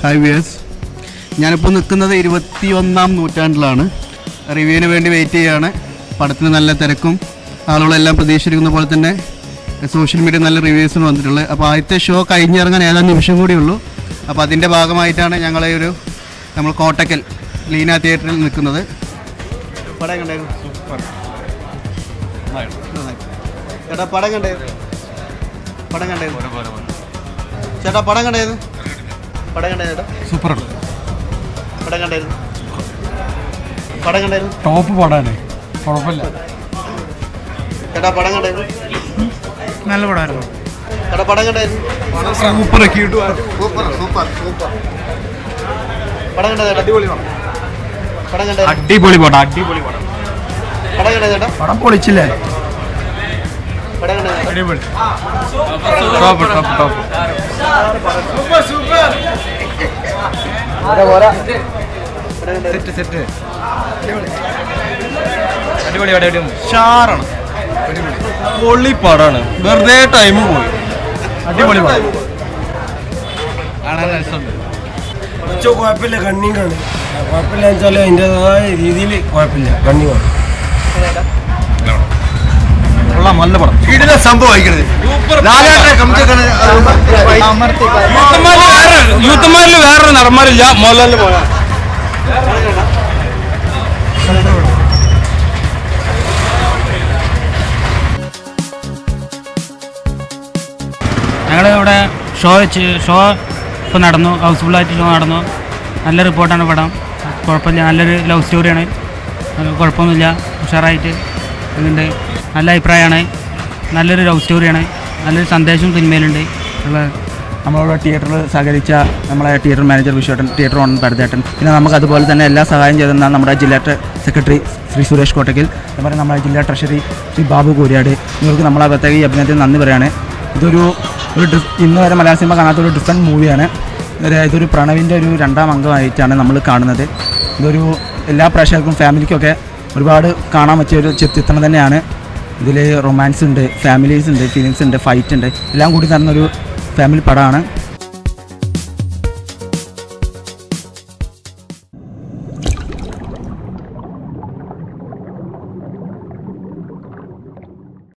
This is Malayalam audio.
ഹായ് വിയേഴ്സ് ഞാനിപ്പോൾ നിൽക്കുന്നത് ഇരുപത്തി ഒന്നാം നൂറ്റാണ്ടിലാണ് റിവ്യൂവിന് വേണ്ടി വെയിറ്റ് ചെയ്യുകയാണ് പടത്തിന് നല്ല തിരക്കും ആളുകളെല്ലാം പ്രതീക്ഷിച്ചിരിക്കുന്ന പോലെ തന്നെ സോഷ്യൽ മീഡിയ നല്ല റിവ്യൂസിന് വന്നിട്ടുള്ളത് അപ്പോൾ ആദ്യത്തെ ഷോ കഴിഞ്ഞിറങ്ങാൻ ഏതാനും നിമിഷം കൂടി ഉള്ളൂ അപ്പോൾ അതിൻ്റെ ഭാഗമായിട്ടാണ് ഞങ്ങൾ ഈ ഒരു നമ്മൾ കോട്ടക്കൽ ലീന തിയേറ്ററിൽ നിൽക്കുന്നത് പടം കണ്ടായിരുന്നു ചേട്ടാ പടം കണ്ടായിരുന്നു പടം കണ്ടായിരുന്നു ചേട്ടാ പടം കണ്ടായിരുന്നു പടം കണ്ടായിരുന്നു ചേട്ടാ സൂപ്പർ പടം കണ്ടായിരുന്നു പടം കണ്ടായിരുന്നു ടോപ്പ് പടാണ് കുഴപ്പമില്ല ചേട്ടാ പടം കണ്ടായിരുന്നു നല്ല പടമായിരുന്നു ചേട്ടാ പടം കണ്ടായിരുന്നു സൂപ്പർ സൂപ്പർ സൂപ്പർ സൂപ്പർ പടം കണ്ടാ ചേട്ടാ അടിപൊളി പടം കണ്ടായിരുന്നു അടിപൊളി പടം അടിപൊളി പടം പടം കണ്ടാ ചേട്ടാ പടം പൊളിച്ചില്ലേ പടം കണ്ടാ ചേട്ടാ അടിപൊളി ടോപ്പ് ടോപ്പ് ടോപ്പ് പടം കണ്ടായിരുന്നു സെറ്റ് സെറ്റ് അടിപൊളി അടിപൊളി ഷാറാണ് പൊള്ളി പടാണ് വെറുതെ ടൈം പോയി അടിപൊളി പടം കാണാൻ രസമുണ്ട് കുറച്ച് കുഴപ്പമില്ല കണ്ണിങ്ങാണ് കുഴപ്പമില്ല വെച്ചാൽ അതിൻ്റെതായ രീതിയിൽ കുഴപ്പമില്ല കണ്ണിങ്ങാണ് കൊള്ളാം നല്ല പടം വീടിന്റെ സംഭവം വായിക്കണത് യൂത്തന്മാരിൽ വേറൊരു നടന്മാരില്ല മോഹൻലാലിന്റെ പോലെ ഞങ്ങൾ ഇവിടെ ഷോ വെച്ച് ഷോ ഇപ്പോൾ നടന്നു ഹൗസ്ഫുള്ളായിട്ട് ഷോ നടന്നു നല്ല റിപ്പോർട്ടാണ് പടം കുഴപ്പമില്ല നല്ലൊരു ലവ് സ്റ്റോറിയാണ് അത് കുഴപ്പമൊന്നുമില്ല ഉഷാറായിട്ട് ഇതുണ്ട് നല്ല അഭിപ്രായമാണ് നല്ലൊരു ലവ് സ്റ്റോറിയാണ് നല്ലൊരു സന്ദേശം സിനിമയിലുണ്ട് ഉള്ള നമ്മളോട് തിയേറ്ററിൽ സഹകരിച്ച നമ്മളെ തിയേറ്റർ മാനേജർ വിശ്വേട്ടൻ തിയേറ്റർ ഓണർ ഭരതേട്ടൻ പിന്നെ നമുക്ക് അതുപോലെ തന്നെ എല്ലാ സഹായം ചെയ്തെന്ന നമ്മുടെ ജില്ലാ ട്ര- സെക്രട്ടറി ശ്രീ സുരേഷ് കോട്ടയ്ക്കൽ അതുപോലെ നമ്മുടെ ജില്ലാ ട്രഷറി ശ്രീ ബാബു കൂരിയാട് ഇവർക്ക് നമ്മളെ പ്രത്യേക ഈ അഭിനയത്തിന് നന്ദി പറയാണ് ഇതൊരു ഒരു ഡിഫ് ഇന്ന് വരെ മലയാള സിനിമ കാണാത്ത ഒരു ഡിഫറെൻറ്റ് മൂവിയാണ് ഒരു ഇതൊരു പ്രണവിൻ്റെ ഒരു രണ്ടാം അംഗമായിട്ടാണ് നമ്മൾ കാണുന്നത് ഇതൊരു എല്ലാ പ്രേക്ഷകർക്കും ഫാമിലിക്കൊക്കെ ഒരുപാട് കാണാൻ പറ്റിയ ഒരു ചി- ചിത്രം തന്നെയാണ് ഇതിൽ റൊമാൻസ് ഉണ്ട് ഫാമിലീസ് ഉണ്ട് ഫീലിങ്സ് ഉണ്ട് ഫൈറ്റ് ഉണ്ട് എല്ലാം കൂടി നടന്നൊരു ഫാമിലി പടമാണ്